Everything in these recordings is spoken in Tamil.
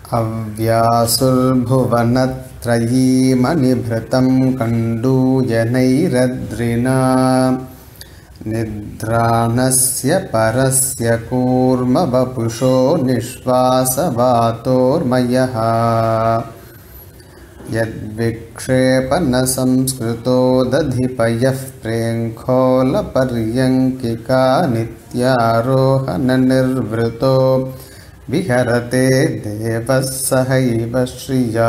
अव्यासुर्भुवनत्रयीमनिभृतं कण्डूयनैरद्रिना निद्राणस्य परस्य कूर्मवपुषो निःश्वासवातोर्मयः यद्विक्षेपनसंस्कृतो दधिपयः प्रेङ्खोलपर्यङ्किका नित्यारोहणनिर्वृतो விஹரதே தேவः சகைவ ஸ்ரீயா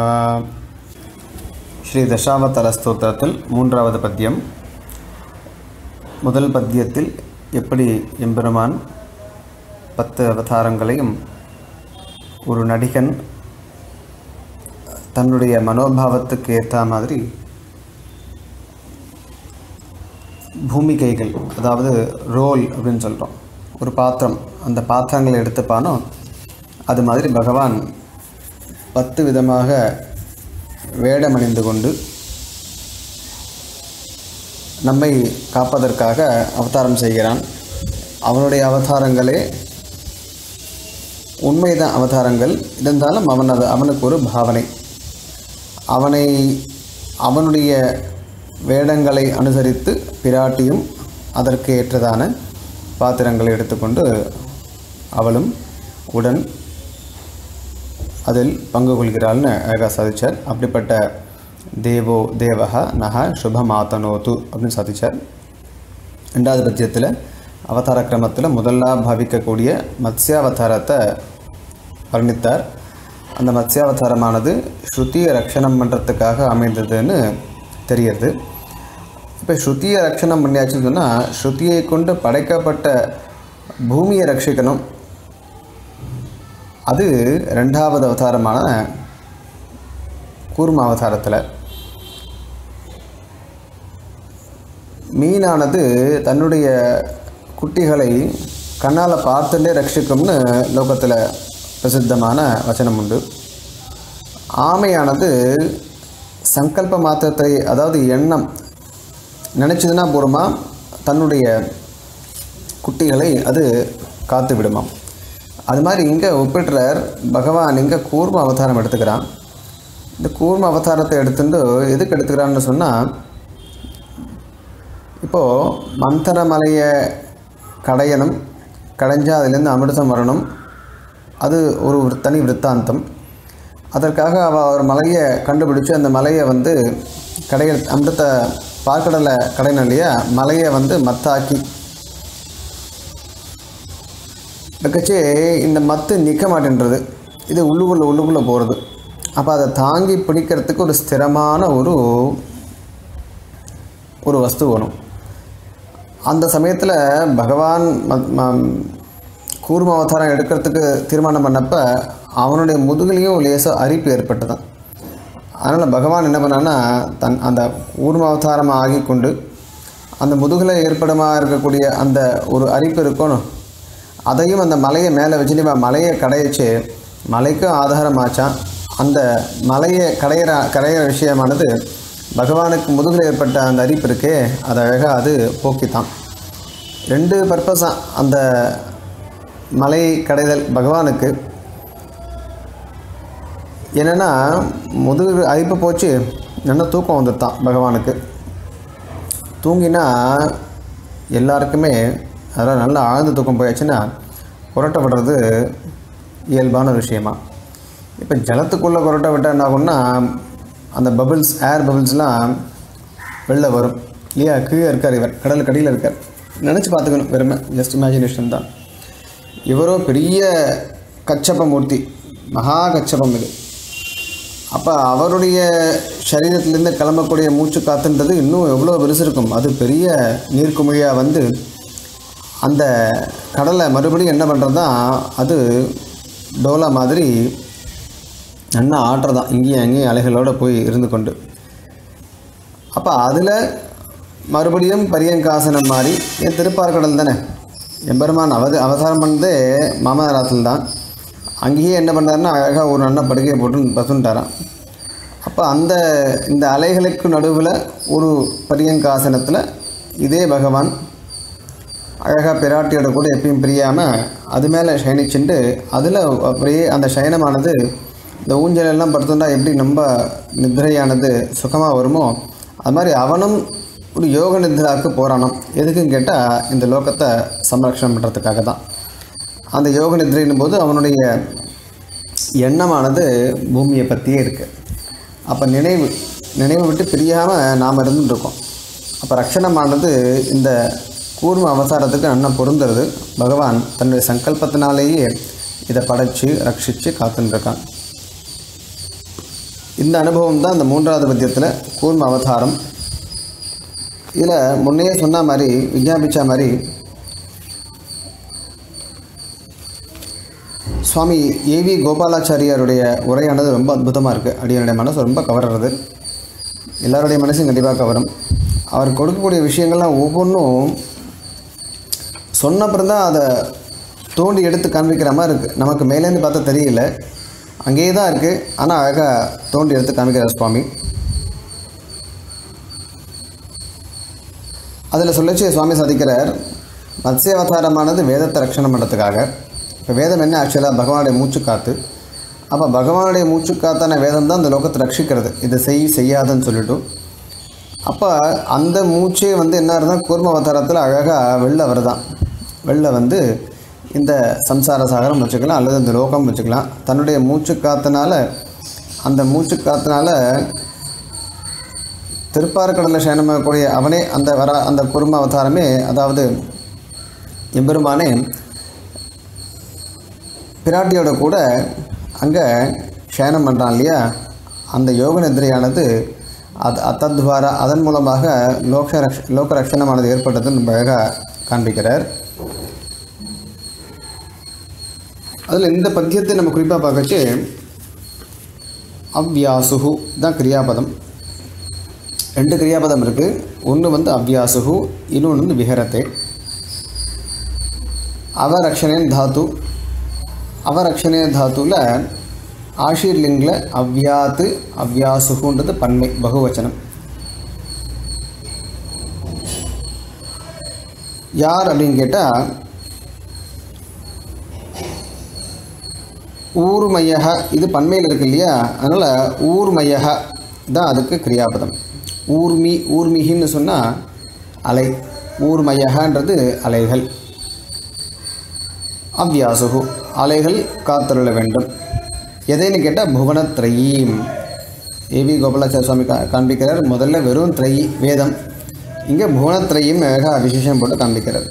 ஸ்ரீ தசாவதார ஸ்தோத்திரத்தில் மூன்றாவது பத்தியம் முதல் பத்தியத்தில் எப்படி எம்பெருமான் பத்து அவதாரங்களையும் ஒரு நடிகன் தன்னுடைய மனோபாவத்துக்கு ஏற்ற மாதிரி பூமிகைகள் அதாவது ரோல் அப்படின்னு சொல்கிறோம் ஒரு பாத்திரம் அந்த பாத்திரங்களை எடுத்துப்பானோ அது மாதிரி பகவான் பத்து விதமாக வேடமணிந்து கொண்டு நம்மை காப்பதற்காக அவதாரம் செய்கிறான் அவனுடைய அவதாரங்களே உண்மைதான் அவதாரங்கள் இருந்தாலும் அவன் அது அவனுக்கு ஒரு பாவனை அவனை அவனுடைய வேடங்களை அனுசரித்து பிராட்டியும் அதற்கு ஏற்றதான பாத்திரங்களை எடுத்துக்கொண்டு அவளும் உடன் அதில் பங்கு கொள்கிறாள்னு அழகாக சாதிச்சார் அப்படிப்பட்ட தேவோ தேவஹ நக சுபமாத்தனோது அப்படின்னு சாதிச்சார் ரெண்டாவது பத்தியத்தில் அவதார கிரமத்தில் முதலாக பாவிக்கக்கூடிய மத்ஸ்யாவதாரத்தை வர்ணித்தார் அந்த மத்ஸ்யாவதாரமானது ஸ்ருதியை ரட்சணம் பண்ணுறதுக்காக அமைந்ததுன்னு தெரியுது இப்போ ஸ்ருதியை ரட்சணம் பண்ணியாச்சுன்னு சொன்னால் ஸ்ருதியை கொண்டு படைக்கப்பட்ட பூமியை ரட்சிக்கணும் அது ரெண்டாவது அவதாரமான கூர்ம அவதாரத்தில் மீனானது தன்னுடைய குட்டிகளை கண்ணால் பார்த்துட்டே ரட்சிக்கும்னு லோகத்தில் பிரசித்தமான வச்சனம் உண்டு ஆமையானது சங்கல்ப மாத்திரத்தை அதாவது எண்ணம் நினச்சதுன்னா பூர்வமா தன்னுடைய குட்டிகளை அது காத்து விடுமாம் அது மாதிரி இங்கே ஒப்பிடுறார் பகவான் இங்கே கூர்ம அவதாரம் எடுத்துக்கிறான் இந்த கூர்ம அவதாரத்தை எடுத்துட்டு எதுக்கு எடுத்துக்கிறான்னு சொன்னால் இப்போது மந்தர மலையை கடையணும் கடைஞ்சால் அதுலேருந்து அமிர்தம் வரணும் அது ஒரு ஒரு தனி விற்த்தாந்தம் அதற்காக அவள் ஒரு மலையை கண்டுபிடிச்சு அந்த மலையை வந்து கடைய அமிர்த பார்க்கடலை கடையணும் இல்லையா மலையை வந்து மத்தாக்கி இருக்கச்சே இந்த மத்து நிற்க மாட்டேன்றது இது உள்ளுக்குள்ளே உள்ளுக்குள்ளே போகிறது அப்போ அதை தாங்கி பிடிக்கிறதுக்கு ஒரு ஸ்திரமான ஒரு ஒரு வஸ்து வேணும் அந்த சமயத்தில் பகவான் கூர்ம அவதாரம் எடுக்கிறதுக்கு தீர்மானம் பண்ணப்போ அவனுடைய முதுகுலையும் லேசாக அரிப்பு ஏற்பட்டதான் அதனால் பகவான் என்ன பண்ணான்னா தன் அந்த கூர்ம அவதாரமாக ஆகி கொண்டு அந்த முதுகில் ஏற்படுமா இருக்கக்கூடிய அந்த ஒரு அரிப்பு இருக்கணும் அதையும் அந்த மலையை மேலே வச்சுட்டு மலையை கடையச்சு மலைக்கும் ஆதாரமாச்சான் அந்த மலையை கடையிற கடையிற விஷயமானது பகவானுக்கு முதுகில் ஏற்பட்ட அந்த அரிப்பு இருக்கே அது அழகாக அது போக்கித்தான் ரெண்டு பர்பஸாக அந்த மலை கடைதல் பகவானுக்கு என்னென்னா முதுகு அரிப்பு போச்சு நல்லா தூக்கம் வந்துட்டான் பகவானுக்கு தூங்கினா எல்லாருக்குமே அதெல்லாம் நல்லா ஆழ்ந்த தூக்கம் போயாச்சுன்னா புரட்டப்படுறது இயல்பான விஷயமா இப்போ ஜலத்துக்குள்ளே புரட்ட விட்டால் என்ன ஆகும்னா அந்த பபிள்ஸ் ஏர் பபிள்ஸ்லாம் வெளில வரும் இல்லையா கீழே இருக்கார் இவர் கடலுக்கு அடியில் இருக்கார் நினச்சி பார்த்துக்கணும் வெறுமை ஜஸ்ட் இமேஜினேஷன் தான் இவரோ பெரிய கச்சப்ப மூர்த்தி மகா கச்சபம் இது அப்போ அவருடைய சரீரத்திலேருந்து கிளம்பக்கூடிய மூச்சு காத்துன்றது இன்னும் எவ்வளோ பெருசு இருக்கும் அது பெரிய நீர்க்குமிழியாக வந்து அந்த கடலை மறுபடியும் என்ன பண்ணுறது தான் அது டோலா மாதிரி நல்லா ஆட்டுறதான் இங்கேயும் அங்கேயும் அலைகளோடு போய் இருந்து கொண்டு அப்போ அதில் மறுபடியும் பரியங்காசனம் மாதிரி என் திருப்பார்கடல் தானே எம்பெருமான் அவத அவதாரம் பண்ணதே மாமனாராத்தில் தான் அங்கேயே என்ன பண்ணாருன்னா அழகாக ஒரு நல்ல படுக்கையை போட்டு பசுன்ட்டாரான் அப்போ அந்த இந்த அலைகளுக்கு நடுவில் ஒரு பரியங்காசனத்தில் இதே பகவான் அழகாக பிராட்டியோட கூட எப்பயும் பிரியாமல் அது மேலே சயனிச்சுண்டு அதில் அப்படியே அந்த சயனமானது இந்த ஊஞ்சலெல்லாம் படுத்துட்டா எப்படி நம்ம நித்ரையானது சுகமாக வருமோ அது மாதிரி அவனும் ஒரு யோக நித்ராவுக்கு போகிறானாம் எதுக்குன்னு கேட்டால் இந்த லோகத்தை சம்ரக்ஷணம் பண்ணுறதுக்காக தான் அந்த யோக நித்ரைன்னும் போது அவனுடைய எண்ணமானது பூமியை பற்றியே இருக்குது அப்போ நினைவு நினைவு விட்டு பிரியாமல் நாம் இருந்துட்டுருக்கோம் அப்போ ரக்ஷணமானது இந்த கூர்ம அவதாரத்துக்கு நல்லா பொருந்துறது பகவான் தன்னுடைய சங்கல்பத்தினாலேயே இதை படைச்சு ரட்சித்து காத்துட்டுருக்கான் இந்த அனுபவம் தான் இந்த மூன்றாவது பத்தியத்தில் கூர்ம அவதாரம் இதில் முன்னையே சொன்ன மாதிரி விஞ்ஞாபிச்ச மாதிரி சுவாமி ஏவி கோபாலாச்சாரியாருடைய உரையானது ரொம்ப அற்புதமாக இருக்குது அடியனுடைய மனசு ரொம்ப கவர்றது எல்லாருடைய மனசும் கண்டிப்பாக கவரும் அவர் கொடுக்கக்கூடிய விஷயங்கள்லாம் ஒவ்வொன்றும் சொன்னப்புறம் தான் அதை தோண்டி எடுத்து காண்பிக்கிற மாதிரி இருக்குது நமக்கு மேலேருந்து பார்த்தா தெரியல அங்கேயே தான் இருக்குது ஆனால் அழகாக தோண்டி எடுத்து காமிக்கிறார் சுவாமி அதில் சொல்லிச்சு சுவாமி சாதிக்கிறார் மத்ஸ்யாவதாரமானது வேதத்தை ரட்சணம் பண்ணுறதுக்காக இப்போ வேதம் என்ன ஆக்சுவலாக பகவானுடைய மூச்சுக்காத்து அப்போ பகவானுடைய மூச்சுக்காத்தான வேதம் தான் இந்த லோகத்தை ரட்சிக்கிறது இதை செய் செய்யாதுன்னு சொல்லிட்டு அப்போ அந்த மூச்சே வந்து என்ன இருந்தால் கூர்ம அவதாரத்தில் அழகாக வெளில வருதான் வெளில வந்து இந்த சம்சார சாகரம் வச்சுக்கலாம் அல்லது இந்த லோகம் வச்சுக்கலாம் தன்னுடைய மூச்சு காத்தனால அந்த மூச்சு காத்தனால திருப்பார்கடலில் சயனமாகக்கூடிய அவனே அந்த வர அந்த குரும அவதாரமே அதாவது எம்பெருமானே பிராட்டியோட கூட அங்கே சயனம் பண்ணுறான் இல்லையா அந்த யோக நிதிரையானது அது அத்தத்வாரா அதன் மூலமாக லோக ரக்ஷ லோக ரட்சணமானது ஏற்பட்டதுன்னு நம்ம அழகாக காண்பிக்கிறார் அதில் இந்த பத்தியத்தை நம்ம குறிப்பாக பார்க்கச்சு அவ்யாசுகு தான் கிரியாபதம் ரெண்டு கிரியாபதம் இருக்குது ஒன்று வந்து அவ்யாசுகு இன்னொன்று வந்து விஹரத்தை அவரக்ஷணேன் தாத்து அவரக்ஷணே தாத்துல ஆஷீர்லிங்கில் அவ்யாத்து அவ்யாசுகுன்றது பன்மை பகுவச்சனம் யார் அப்படின்னு கேட்டால் ஊர்மையக இது பன்மையில் இருக்கு இல்லையா அதனால் ஊர்மையக தான் அதுக்கு கிரியாபதம் ஊர்மி ஊர்மிகின்னு சொன்னால் அலை ஊர்மையகன்றது அலைகள் அவ்யாசுகு அலைகள் காத்தருள வேண்டும் எதைன்னு கேட்டால் புவனத்ரயீம் ஏவி கோபாலாச்சார சுவாமி கா காண்பிக்கிறார் முதல்ல வெறும் த்ரயி வேதம் இங்கே புவனத்ரயீம் அழகாக விசேஷம் போட்டு காண்பிக்கிறார்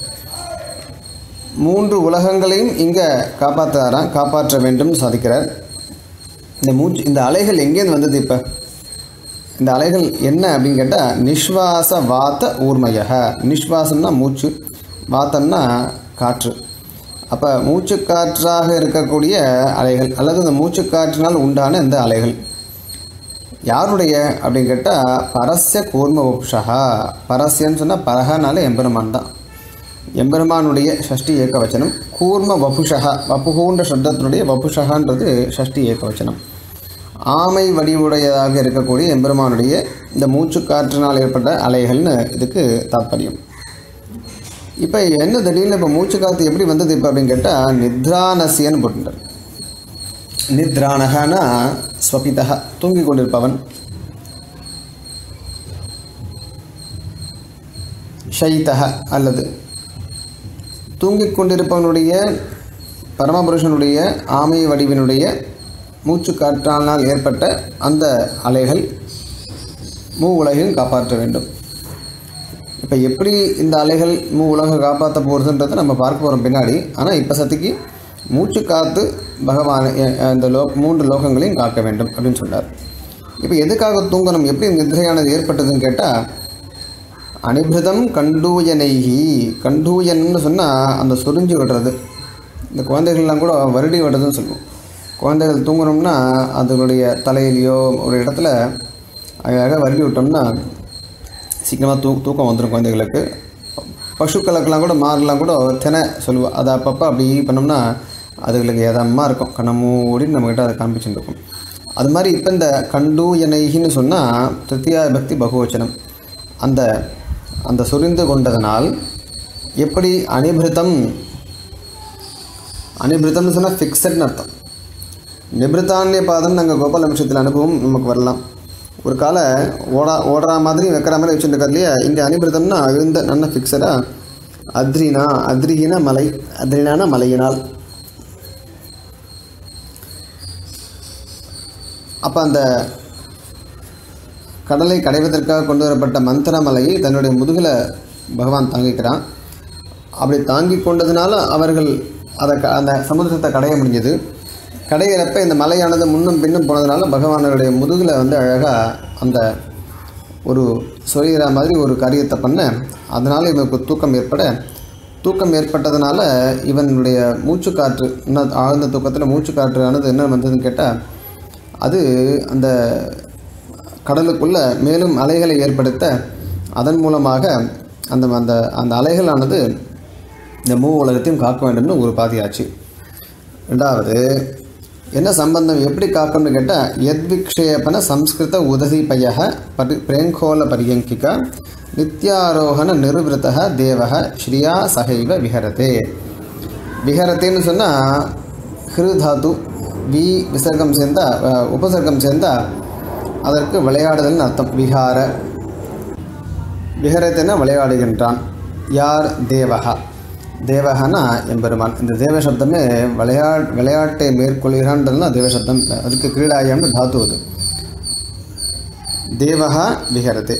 மூன்று உலகங்களையும் இங்கே காப்பாற்றாராம் காப்பாற்ற வேண்டும் சாதிக்கிறார் இந்த மூச்சு இந்த அலைகள் எங்கேருந்து வந்தது இப்போ இந்த அலைகள் என்ன அப்படின்னு கேட்டால் நிஸ்வாச வாத்த ஊர்மையக நிஸ்வாசம்னா மூச்சு வாத்தம்னா காற்று அப்போ மூச்சு காற்றாக இருக்கக்கூடிய அலைகள் அல்லது இந்த மூச்சு காற்றினால் உண்டான இந்த அலைகள் யாருடைய அப்படின்னு கேட்டால் பரஸ்ய கூர்ம வபுஷா பரஸ்யன்னு சொன்னால் பரகனால எம்பெருமான் தான் எம்பெருமானுடைய ஷஷ்டி ஏக வச்சனம் கூர்ம வபுஷா வப்புகுன்ற சப்தத்தினுடைய வபுஷகான்றது ஷஷ்டி ஏக வச்சனம் ஆமை வடிவுடையதாக இருக்கக்கூடிய எம்பெருமானுடைய இந்த மூச்சுக்காற்றினால் ஏற்பட்ட அலைகள்னு இதுக்கு தாத்பரியம் இப்போ என்ன திடீர்னு இப்போ மூச்சு காற்று எப்படி வந்தது இப்போ அப்படின்னு கேட்டால் நித்ரானசியன்னு போட்டுட்டார் நித்ரானகனா ஸ்வபிதா தூங்கி கொண்டிருப்பவன் ஷயிதா அல்லது தூங்கிக் கொண்டிருப்பவனுடைய பரமபுருஷனுடைய ஆமை வடிவினுடைய மூச்சு காற்றானால் ஏற்பட்ட அந்த அலைகள் மூ உலகையும் காப்பாற்ற வேண்டும் இப்போ எப்படி இந்த அலைகள் மூ உலகம் காப்பாற்ற போகிறதுன்றதை நம்ம பார்க்க போகிறோம் பின்னாடி ஆனால் இப்போ சத்திக்கு மூச்சு காத்து பகவான் எ- இந்த லோ மூன்று லோகங்களையும் காக்க வேண்டும் அப்படின்னு சொன்னார் இப்போ எதுக்காக தூங்கணும் எப்படி நிதிரையானது ஏற்பட்டதுன்னு கேட்டால் அனிபிருதம் கண்டூயனைகி கண்டூயன்னு சொன்னால் அந்த சுரிஞ்சு விடுறது இந்த குழந்தைகள்லாம் கூட வருடி விடுறதுன்னு சொல்லுவோம் குழந்தைகள் தூங்கணும்னா அதனுடைய தலையிலையோ ஒரு இடத்துல அழகாக வருடி விட்டோம்னா சீக்கிரமாக தூ தூக்கம் வந்துடும் குழந்தைகளுக்கு பசுக்களுக்கெல்லாம் கூட மாறலாம் கூட தினை சொல்லுவோம் அதை அப்பப்போ அப்படி பண்ணோம்னா அதுகளுக்கு எதமாக இருக்கும் கண்ணை மூடி நம்மக்கிட்ட அதை காண்பிச்சுட்டு இருக்கும் அது மாதிரி இப்போ இந்த கண்டு எனைகின்னு சொன்னால் திருத்தியா பக்தி பகுவச்சனம் அந்த அந்த சொரிந்து கொண்டதனால் எப்படி அனிபிருத்தம் அனிபிருத்தம்னு சொன்னால் ஃபிக்ஸட்னு அர்த்தம் நிபிருத்தானிய பாதம் நாங்கள் கோபால விஷயத்தில் அனுபவம் நமக்கு வரலாம் ஒரு கால ஓடா ஓடுற மாதிரி வைக்கிற மாதிரி வச்சுருக்காரு இல்லையா இங்கே அனிபிருத்தம்னா அழுந்த நல்ல ஃபிக்ஸடாக அத்ரினா அத்ரிகின மலை அத்ரினான மலையினால் அப்போ அந்த கடலை கடைவதற்காக கொண்டு வரப்பட்ட மந்திர மலையை தன்னுடைய முதுகில் பகவான் தாங்கிக்கிறான் அப்படி தாங்கி கொண்டதுனால அவர்கள் அதை க- அந்த சமுத்திரத்தை கடைய முடிஞ்சது கடையிறப்ப இந்த மலையானது முன்னும் பின்னும் போனதுனால பகவானுடைய முதுகில் வந்து அழகாக அந்த ஒரு சொரிகிற மாதிரி ஒரு காரியத்தை பண்ண அதனால் இவனுக்கு தூக்கம் ஏற்பட தூக்கம் ஏற்பட்டதுனால இவனுடைய மூச்சுக்காற்று இன்னும் ஆழ்ந்த தூக்கத்தில் மூச்சுக்காற்றானது என்ன வந்ததுன்னு கேட்டால் அது அந்த கடலுக்குள்ள மேலும் அலைகளை ஏற்படுத்த அதன் மூலமாக அந்த அந்த அந்த அலைகளானது இந்த மூ உலகத்தையும் காக்க வேண்டும்னு ஒரு பாதியாச்சு ரெண்டாவது என்ன சம்பந்தம் எப்படி காக்கணும்னு கேட்டால் யத்விக்ஷேபன சம்ஸ்கிருத உதவி பய பரி பிரேங்கோல பரியங்கிகா நித்யாரோகண நிருவிருத்தக தேவக ஸ்ரீயா சகைவ விஹரதே விஹரத்தேன்னு சொன்னால் ஹிருதாத்து வி விசர்க்கம் சேர்ந்தா அஹ், உபசர்க்கம் சேர்ந்தா அதற்கு விளையாடுதல்னு அர்த்தம் விஹார விஹரத்தென விளையாடுகின்றான் யார் தேவகா தேவகனா எம்பெருமான் இந்த தேவ சப்தமே விளையா விளையாட்டை மேற்கொள்கிறான்றதுனா தேவ சப்தம் அதுக்கு கிரீடாயம்னு தாத்து அது தேவகா விஹரதே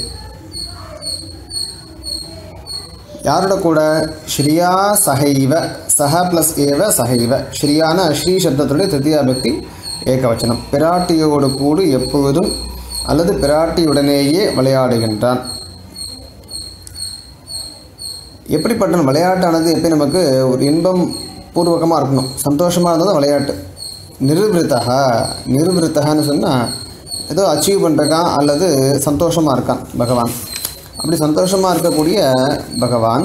யாரோட கூட ஸ்ரீயா சகைவ சஹ ப்ளஸ் ஏவ சகைவ ஸ்ரீயான ஸ்ரீ சப்தத்துடைய திருத்தியா பக்தி ஏகவச்சனம் பிராட்டியோடு கூடு எப்பொழுதும் அல்லது பிராட்டியுடனேயே விளையாடுகின்றான் எப்படிப்பட்ட விளையாட்டானது எப்படி நமக்கு ஒரு இன்பம் பூர்வகமாக இருக்கணும் சந்தோஷமாக இருந்தால் தான் விளையாட்டு நிருவிருத்தகா நிருவிருத்தகான்னு சொன்னால் ஏதோ அச்சீவ் பண்ணுறக்கான் அல்லது சந்தோஷமாக இருக்கான் பகவான் அப்படி சந்தோஷமாக இருக்கக்கூடிய பகவான்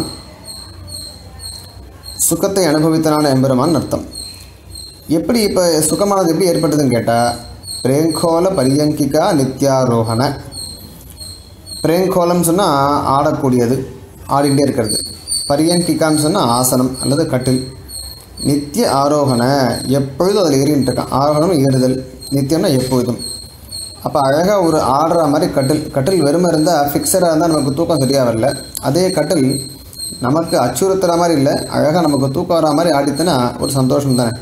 சுகத்தை அனுபவித்தனான எம்பெருமான் அர்த்தம் எப்படி இப்போ சுகமானது எப்படி ஏற்பட்டதுன்னு கேட்டால் பிரேங்கோல பரியங்கிகா நித்யாரோகண பிரேங்கோலம் சொன்னால் ஆடக்கூடியது ஆடிண்டே இருக்கிறது பரியங்கிகான்னு சொன்னால் ஆசனம் அல்லது கட்டில் நித்திய ஆரோகண எப்பொழுதும் அதில் ஏறிட்டு இருக்கான் ஆரோகணம் ஏறுதல் நித்தியம்னா எப்பொழுதும் அப்போ அழகாக ஒரு ஆடுற மாதிரி கட்டில் கட்டில் வெறுமை இருந்தால் ஃபிக்ஸடாக இருந்தால் நமக்கு தூக்கம் சரியாக வரல அதே கட்டில் நமக்கு அச்சுறுத்துற மாதிரி இல்லை அழகாக நமக்கு தூக்கம் வர மாதிரி ஆடித்துனா ஒரு சந்தோஷம் தானே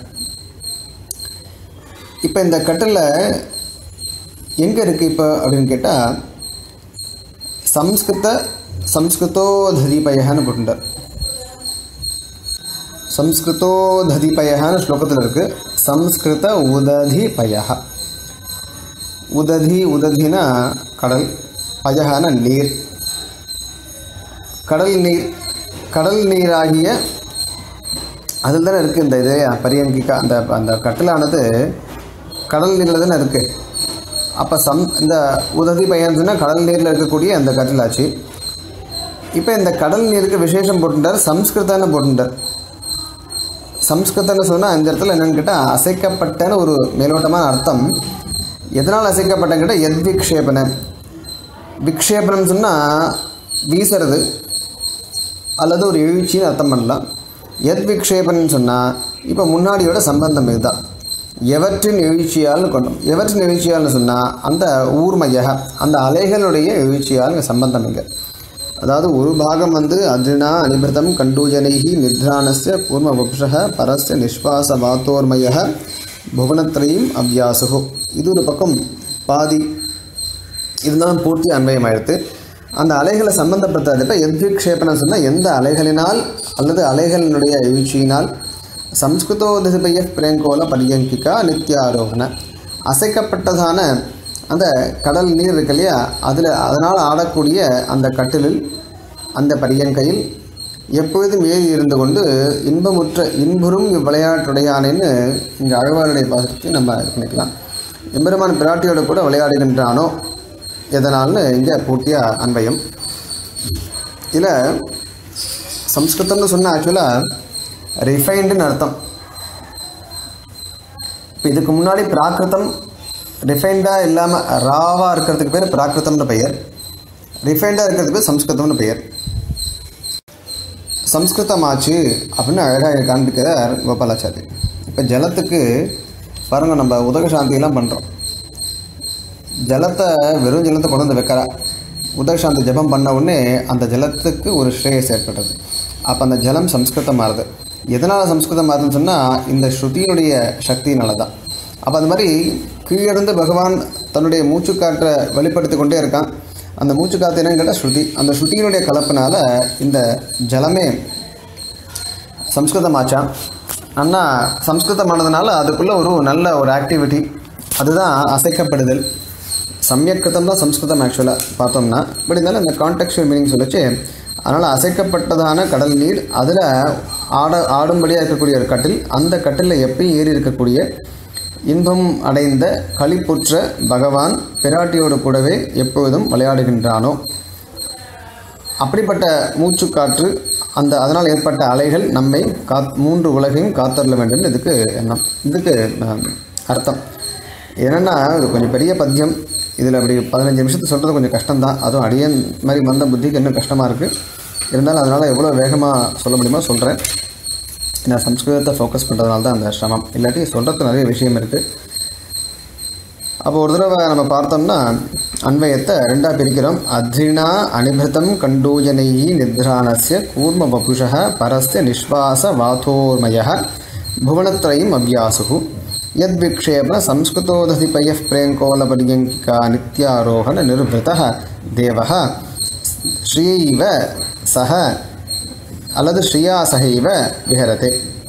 இப்போ இந்த கட்டில் எங்கே இருக்குது இப்போ அப்படின்னு கேட்டால் சம்ஸ்கிருத சம்ஸ்கிருதோததிபயன்னு போட்டுட்டார் சம்ஸ்கிருதோததிபயன்னு ஸ்லோகத்தில் இருக்குது சம்ஸ்கிருத உததிபய உததி உததினா கடல் பயகான நீர் கடல் நீர் கடல் நீராகிய அதில் தானே இருக்குது இந்த இது பரியங்கிக்கா அந்த அந்த கட்டிலானது கடல் நீரில் தானே இருக்குது அப்போ சம் இந்த உதவி பையன் சொன்னால் கடல் நீரில் இருக்கக்கூடிய அந்த கட்டிலாச்சு இப்போ இந்த கடல் நீருக்கு விசேஷம் போட்டுட்டார் சம்ஸ்கிருதன்னு போட்டுட்டார் சம்ஸ்கிருதம்னு சொன்னால் இந்த இடத்துல என்னென்னு கேட்டால் அசைக்கப்பட்டன்னு ஒரு மேலோட்டமான அர்த்தம் எதனால் அசைக்கப்பட்டன்னு கேட்டால் எத் விக்ஷேபன விக்ஷேபனம் சொன்னால் வீசுறது அல்லது ஒரு எழுச்சின்னு அர்த்தம் பண்ணலாம் எத் விக்ஷேபன்னு சொன்னால் இப்போ முன்னாடியோட சம்பந்தம் இதுதான் எவற்றின் எழுச்சியால்னு கொண்டோம் எவற்றின் எழுச்சியால்னு சொன்னால் அந்த ஊர்மையக அந்த அலைகளுடைய எழுச்சியால் இங்கே சம்பந்தம் இங்கே அதாவது ஒரு பாகம் வந்து அத்ரிணா அனிபிருதம் கண்டூஜனைஹி நித்ரானஸ்ய பூர்வ வபுஷக பரஸ்ய நிஸ்வாச வாத்தோர்மய புவனத்திரையும் அவ்யாசுகு இது ஒரு பக்கம் பாதி இதுதான் பூர்த்தி அன்வயமாயிடுது அந்த அலைகளை சம்பந்தப்படுத்தாது எத்விக்ஷேபனம் சொன்னால் எந்த அலைகளினால் அல்லது அலைகளினுடைய எழுச்சியினால் சம்ஸ்கிருதோதிபய பிரேங்கோல பரியங்கிகா நித்யாரோகண அசைக்கப்பட்டதான அந்த கடல் நீர் இருக்கு இல்லையா அதில் அதனால் ஆடக்கூடிய அந்த கட்டிலில் அந்த பரியங்கையில் எப்பொழுதும் ஏறி இருந்து கொண்டு இன்பமுற்ற இன்புறும் இவ்விளையாட்டுடையானேன்னு இங்கே அழகாருடைய பாசத்தை நம்ம இது பண்ணிக்கலாம் எம்பெருமான் பிராட்டியோடு கூட விளையாடுகின்றானோ எதனால்னு இங்கே பூர்த்தியாக அன்பயம் இதில் சம்ஸ்கிருதம்னு சொன்னால் ஆக்சுவலாக ரிஃபைண்டுன்னு அர்த்தம் இப்போ இதுக்கு முன்னாடி பிராகிருதம் ரிஃபைண்டாக இல்லாமல் ராவாக இருக்கிறதுக்கு பேர் பிராகிருதம்னு பெயர் ரிஃபைண்டாக இருக்கிறதுக்கு பேர் சம்ஸ்கிருதம்னு பெயர் சம்ஸ்கிருதமாச்சு அப்படின்னு அழகாக காண்பிக்கிறார் கோபாலாச்சாரி இப்போ ஜலத்துக்கு பாருங்கள் நம்ம உதக சாந்தியெல்லாம் பண்ணுறோம் ஜலத்தை வெறும் ஜலத்தை கொண்டு வந்து வைக்கிறா உதகசாந்தி ஜபம் பண்ண உடனே அந்த ஜலத்துக்கு ஒரு ஸ்ரேயஸ் ஏற்படுறது அப்போ அந்த ஜலம் சம்ஸ்கிருதம் மாறுது எதனால் சம்ஸ்கிருதம் மாறுதுன்னு சொன்னால் இந்த ஸ்ருதியினுடைய சக்தியினால தான் அப்போ அந்த மாதிரி கீழிருந்து பகவான் தன்னுடைய மூச்சுக்காற்றை வெளிப்படுத்தி கொண்டே இருக்கான் அந்த மூச்சுக்காற்று என்னன்னு கேட்டால் ஸ்ருதி அந்த ஸ்ருதியினுடைய கலப்பினால இந்த ஜலமே சம்ஸ்கிருதமாச்சான் ஆனால் சம்ஸ்கிருதமானதுனால அதுக்குள்ளே ஒரு நல்ல ஒரு ஆக்டிவிட்டி அதுதான் அசைக்கப்படுதல் சமயக்கிருத்தம் தான் சம்ஸ்கிருதம் ஆக்சுவலாக பார்த்தோம்னா பட் இருந்தாலும் இந்த கான்டெக்சுவல் மீனிங் சொல்லிச்சு அதனால் அசைக்கப்பட்டதான கடல் நீர் அதில் ஆட ஆடும்படியாக இருக்கக்கூடிய ஒரு கட்டில் அந்த கட்டிலில் எப்பயும் ஏறி இருக்கக்கூடிய இன்பம் அடைந்த களிப்புற்ற பகவான் பிராட்டியோடு கூடவே எப்பொழுதும் விளையாடுகின்றானோ அப்படிப்பட்ட மூச்சுக்காற்று அந்த அதனால் ஏற்பட்ட அலைகள் நம்மை காத் மூன்று உலகையும் காத்தருள வேண்டும் இதுக்கு எண்ணம் இதுக்கு ஆம், அர்த்தம் என்னென்னா இது கொஞ்சம் பெரிய பத்தியம் இதில் அப்படி பதினஞ்சு நிமிஷத்தை சொல்கிறது கொஞ்சம் கஷ்டம்தான் அதுவும் அடியன் மாதிரி மந்த புத்திக்கு இன்னும் கஷ்டமாக இருக்குது இருந்தாலும் அதனால் எவ்வளோ வேகமாக சொல்ல முடியுமோ சொல்கிறேன் நான் சம்ஸ்கிருதத்தை ஃபோக்கஸ் பண்ணுறதுனால தான் அந்த சிரமம் இல்லாட்டி சொல்கிறது நிறைய விஷயம் இருக்குது அப்போ ஒரு தடவை நம்ம பார்த்தோம்னா அன்வயத்தை ரெண்டாக பிரிக்கிறோம் அத்ரிணா அனிபிருத்தம் கண்டூஜனையி நித்ரானஸ்ய கூர்ம வபுஷः பரஸ்ய நிஸ்வாச வாதோர்மய புவனத்ரயம் அவ்யாசு யத்விக்ஷேப சம்ஸ்கிருதோததிபய பிரேங்கோலபரியங்கிகா நித்யாரோகண நிர்வృతः தேவः ஸ்ரீவ சக அல்லது ஸ்ரீயா சகைவ விஹரதே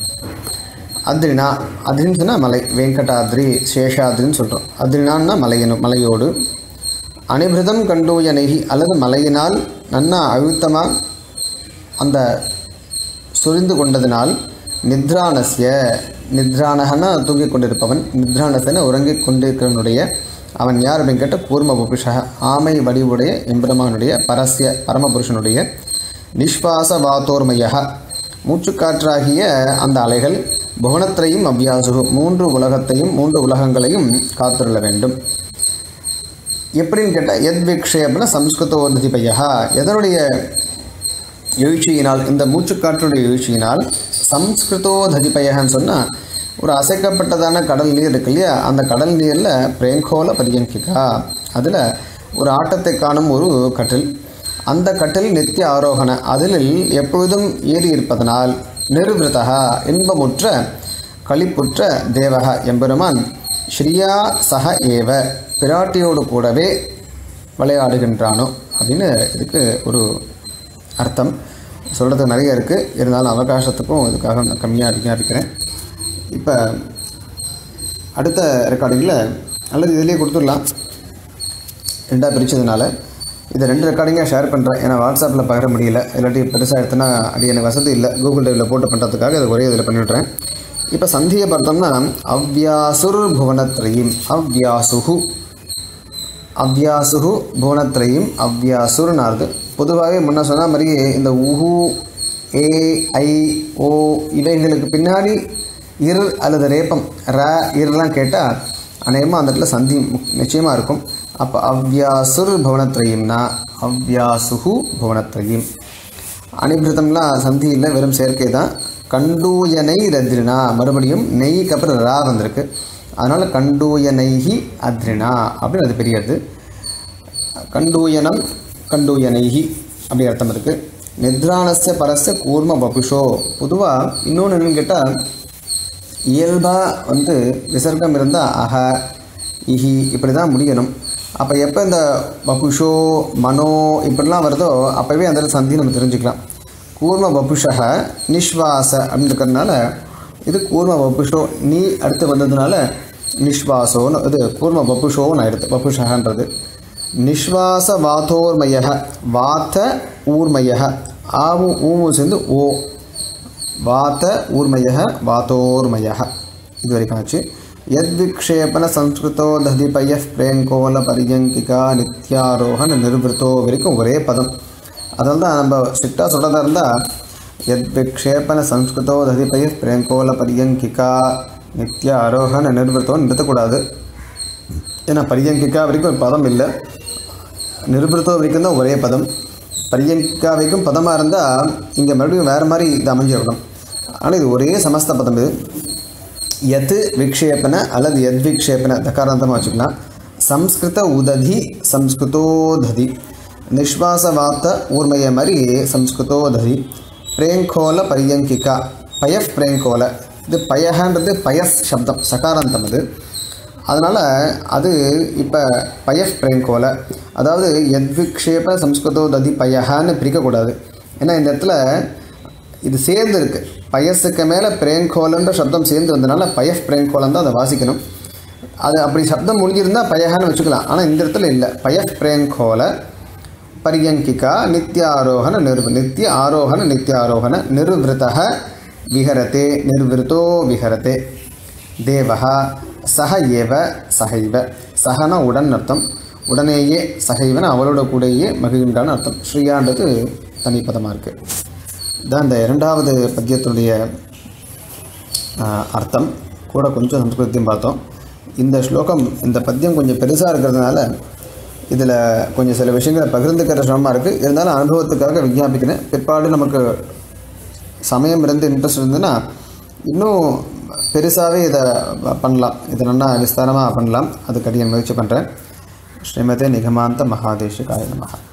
அத்ரினா அத்ரின்னு சொன்னால் மலை வெங்கடாத்ரி சேஷாத்ரின்னு சொல்கிறோம் அத்ரினான்னா மலையனு மலையோடு அனிபிருதம் கண்டூயனைகி அல்லது மலையினால் நன்னா அழுத்தமாக அந்த சுரிந்து கொண்டதினால் நித்ரானஸ்ய நித்ரானகனா தூங்கிக் கொண்டிருப்பவன் நித்ரானசன உறங்கிக் கொண்டிருக்கிறவனுடைய அவன் யார் அப்படின்னு கேட்ட கூர்ம புருஷ ஆமை வடிவுடைய எம்பெருமானுடைய பரஸ்ய பரமபுருஷனுடைய நிஷ்வாச வாத்தோர்மய மூச்சுக்காற்றாகிய அந்த அலைகள் புவனத்திரையும் அவ்யாசு மூன்று உலகத்தையும் மூன்று உலகங்களையும் காத்துள்ள வேண்டும் எப்படின்னு கேட்டால் எத் விக்ஷேபன சம்ஸ்கிருதோதிபையா எதனுடைய எழுச்சியினால் இந்த மூச்சுக்காற்றுடைய எழுச்சியினால் சம்ஸ்கிருதோததிபயகன்னு சொன்னால் ஒரு அசைக்கப்பட்டதான கடல் நீர் இருக்கு இல்லையா அந்த கடல் நீரில் பிரேங்கோல பரியங்கிகா அதில் ஒரு ஆட்டத்தை காணும் ஒரு கட்டில் அந்த கட்டில் நித்திய ஆரோகண அதில் எப்பொழுதும் ஏறி இருப்பதனால் நிர்விருதா இன்பமுற்ற களிப்புற்ற தேவக எம்பெருமான் ஸ்ரீயா சக ஏவ பிராட்டியோடு கூடவே விளையாடுகின்றானோ அப்படின்னு இதுக்கு ஒரு அர்த்தம் சொல்கிறது நிறைய இருக்குது இருந்தாலும் அவகாசத்துக்கும் இதுக்காக நான் கம்மியாக விஞ்ஞாபிக்கிறேன் இப்போ அடுத்த ரெக்கார்டிங்கில் அல்லது இதிலேயே கொடுத்துடலாம் ரெண்டாக பிரித்ததுனால இதை ரெண்டு ரெக்கார்டிங்காக ஷேர் பண்ணுறேன் ஏன்னா வாட்ஸ்அப்பில் பகிர முடியல இல்லாட்டி பெருசாக எடுத்தனா அது எனக்கு வசதி இல்லை கூகுள் டிரைவில் போட்டு பண்ணுறதுக்காக இதை ஒரே இதில் பண்ணிவிட்றேன் இப்போ சந்தியை பார்த்தோம்னா அவ்யாசுர் புவனத்ரயீம் அவ்யாசுஹு அவ்யாசுகு புவனத்ரயும் அவ்யாசுர்னு அர்த்தம் பொதுவாகவே முன்ன சொன்ன மாதிரி இந்த உஹு ஏ ஐ ஓ இவைகளுக்கு பின்னாடி இர் அல்லது ரேப்பம் ர இருலாம் கேட்டால் அநேகமாக அந்த இடத்துல சந்தி நிச்சயமாக இருக்கும் அப்போ அவ்யாசுர் புவனத்ரயம்னா அவ்யாசுகு புவனத்ரயம் அனிபிருத்தம்லாம் சந்தி இல்லை வெறும் சேர்க்கை தான் கண்டூயனை ரத்ரினா மறுபடியும் நெய்க்கு அப்புறம் ரா வந்திருக்கு அதனால் கண்டூயனைஹி அத்ரினா அப்படின்னு அது பெரியது கண்டூயனம் கண்டூயனைஹி அப்படி அர்த்தம் இருக்குது நித்ரானஸ்ய பரஸ்ய கூர்ம வபுஷோ பொதுவாக இன்னொன்று என்னன்னு கேட்டால் இயல்பாக வந்து விசர்க்கம் இருந்தால் அஹ இஹி இப்படி தான் முடியணும் அப்போ எப்போ இந்த வபுஷோ மனோ இப்படிலாம் வருதோ அப்போவே அந்த இடத்துல சந்தி நம்ம தெரிஞ்சுக்கலாம் கூர்ம வபுஷக நிஸ்வாச அப்படின்னு இருக்கிறதுனால இது கூர்ம வபுஷோ நீ அடுத்து வந்ததுனால நிஸ்வாசோன்னு இது கூர்ம வபுஷோன்னு ஆயிடுது வபுஷகன்றது நிஸ்வாச வாத்தோர்மய வாத்த ஊர்மய ஆவு ஊமு சேர்ந்து ஓ வாத்த ஊர்மய வாத்தோர்மய இது வரைக்கும் ஆச்சு யத்விக்ஷேபன சம்ஸ்கிருதோ ததிபய பிரேங்கோல பரியங்கிகா நித்யாரோகண நிர்வൃத்தோ வரைக்கும் ஒரே பதம் அதனால தான் நம்ம ஸ்ட்ரிக்டாக சொல்கிறதா இருந்தால் யத்விக்ஷேபன சம்ஸ்கிருதோ ததிபய பிரேங்கோல பரியங்கிகா நித்ய ஆரோகண நிர்வൃத்தோன்னு நிறுத்தக்கூடாது ஏன்னா பரியங்கிக்கா வரைக்கும் ஒரு பதம் இல்லை நிருபிருத்தோ வரைக்கும் தான் ஒரே பதம் பரியங்காவைக்கும் பதமாக இருந்தால் இங்கே மறுபடியும் வேறு மாதிரி இது அமைஞ்சிருக்கணும் ஆனால் இது ஒரே சமஸ்த பதம் இது எத் விக்ஷேபன அல்லது எத் விக்ஷேபன தகாராந்தமாக வச்சுக்கலாம் சம்ஸ்கிருத உததி சம்ஸ்கிருதோததி நிஸ்வாச வார்த்த ஊர்மைய மாதிரி சம்ஸ்கிருதோததி பிரேங்கோல பரியங்கிகா பயஃப் பிரேங்கோல இது பயஹன்றது பயஸ் சப்தம் சகாராந்தம் இது அதனால் அது இப்போ பயஃப் பிரேங்கோல அதாவது எத்விக்ஷேப சம்ஸ்கிருதோ ததி பயஹான்னு பிரிக்கக்கூடாது ஏன்னா இந்த இடத்துல இது சேர்ந்து இருக்கு பயஸுக்கு மேலே பிரேங்கோலன்ற சப்தம் சேர்ந்து வந்தனால பயஃப் பிரேங்கோலம் தான் அதை வாசிக்கணும் அது அப்படி சப்தம் முடிஞ்சிருந்தால் பயஹான்னு வச்சுக்கலாம் ஆனால் இந்த இடத்துல இல்லை பயஃப் பிரேங்கோல பரியங்கிகா நித்யாரோகண நிர்வ நித்திய ஆரோகண நித்யாரோகண நிர்விருத்தः விஹரதே நிர்விருத்தோ விஹரதே தேவஹா சஹ ஏவ சகைவ சஹன உடன் அர்த்தம் உடனேயே சகைவன அவளோட கூடயே மகிழ்ந்தான்னு அர்த்தம் ஸ்ரீயான்றது தனிப்பதமாக இருக்குது இதான் இந்த இரண்டாவது பத்தியத்தினுடைய ஆஹ், அர்த்தம் கூட கொஞ்சம் சம்ஸ்கிருதத்தையும் பார்த்தோம் இந்த ஸ்லோகம் இந்த பத்தியம் கொஞ்சம் பெருசாக இருக்கிறதுனால இதில் கொஞ்சம் சில விஷயங்களை பகிர்ந்துக்கிற சிரமமாக இருக்குது இருந்தாலும் அனுபவத்துக்காக விஞ்ஞாபிக்கிறேன் பிற்பாடு நமக்கு சமயம் இருந்து இன்ட்ரெஸ்ட் இருந்ததுன்னா இன்னும் பெருசாகவே இதை பண்ணலாம் இதை நல்லா விஸ்தாரமாக பண்ணலாம் அதுக்கு அடியை முயற்சி பண்ணுறேன் ஸ்ரீமதே நிகமாந்த மகாதேஷிகாய நமஹா